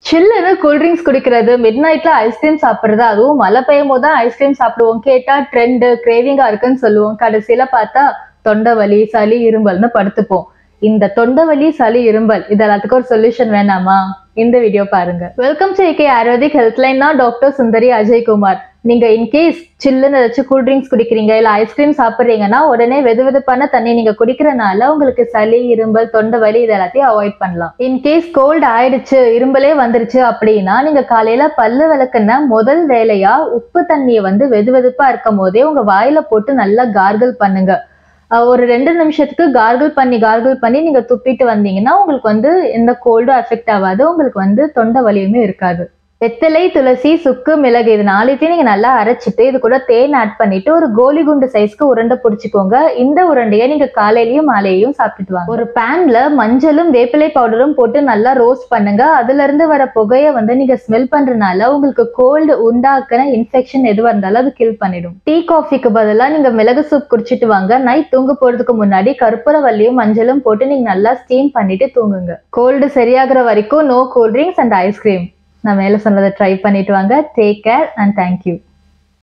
சில்லுன்னு கூல்ட்ரிங்க்ஸ் குடிக்கிறது மிட் நைட்ல ஐஸ்கிரீம் சாப்பிடுறது அதுவும் மழை பெய்யும் போது தான் ஐஸ்கிரீம் சாப்பிடுவோம் கேட்டா ட்ரெண்டு கிரேவிங்கா இருக்குன்னு சொல்லுவோம் கடைசியில பார்த்தா தொண்டை வலி சளி இரும்பல்னு படுத்துப்போம் இந்த தொண்டை வலி சளி இரும்பல் இது எல்லாத்துக்கும் ஒரு சொல்யூஷன் வேணாமா இந்த வீடியோ பாருங்க welcome to AK ayurvedic healthline தான் டாக்டர் சுந்தரி அஜய்குமார் நீங்க இன்கேஸ் சில்லுன்னு ஏதாச்சும் கூல் ட்ரிங்க்ஸ் குடிக்கிறீங்க இல்ல ஐஸ்கிரீம் சாப்பிடுறீங்கன்னா உடனே வெது வெதுப்பான தண்ணி நீங்க குடிக்கிறனால உங்களுக்கு சளி இரும்பல் தொண்டை வலி இது எல்லாத்தையும் அவாய்ட் பண்ணலாம் இன்கேஸ் கோல்டு ஆயிடுச்சு இரும்பலே வந்துருச்சு அப்படின்னா நீங்க காலையில பல்லு விளக்குன முதல் வேலையா உப்பு தண்ணியை வந்து வெது வெதுப்பா இருக்கும் போதே உங்க வாயில போட்டு நல்லா கார்கிள் பண்ணுங்க அஹ் ஒரு ரெண்டு நிமிஷத்துக்கு கார்கிள் பண்ணி கார்கிள் பண்ணி நீங்க துப்பிட்டு வந்தீங்கன்னா உங்களுக்கு வந்து எந்த கோல்டும் அஃபெக்ட் ஆகாது உங்களுக்கு வந்து தொண்டை வலியுமே இருக்காது வெத்தலை துளசி சுக்கு மிளகு இது நாளைத்தையும் நீங்க நல்லா அரைச்சிட்டு இது கூட தேன் ஆட் பண்ணிட்டு ஒரு கோலி குண்டு சைஸ்க்கு உருண்டை பிடிச்சிக்கோங்க இந்த உருண்டையை நீங்க காலையிலயும் மாலையிலயும் சாப்பிட்டுட்டு வாங்க ஒரு பேன்ல மஞ்சளும் வேப்பிலை பவுடரும் போட்டு நல்லா ரோஸ்ட் பண்ணுங்க அதுல இருந்து வர புகையை வந்து நீங்க ஸ்மெல் பண்றதுனால உங்களுக்கு கோல்டு உண்டாக்குன இன்ஃபெக்ஷன் எதுவா இருந்தாலும் அது கில் பண்ணிடும் டீ காஃபிக்கு பதிலா நீங்க மிளகு சூப் குடிச்சிட்டு வாங்க நைட் தூங்க போறதுக்கு முன்னாடி கற்பூரவல்லியும் மஞ்சளும் போட்டு நீங்க நல்லா ஸ்டீம் பண்ணிட்டு தூங்குங்க கோல்டு சரியாகிற வரைக்கும் no cool drinks and ice cream நான் மேலே சொன்னதை ட்ரை பண்ணிட்டு வாங்க டேக் கேர் அண்ட் தேங்க்யூ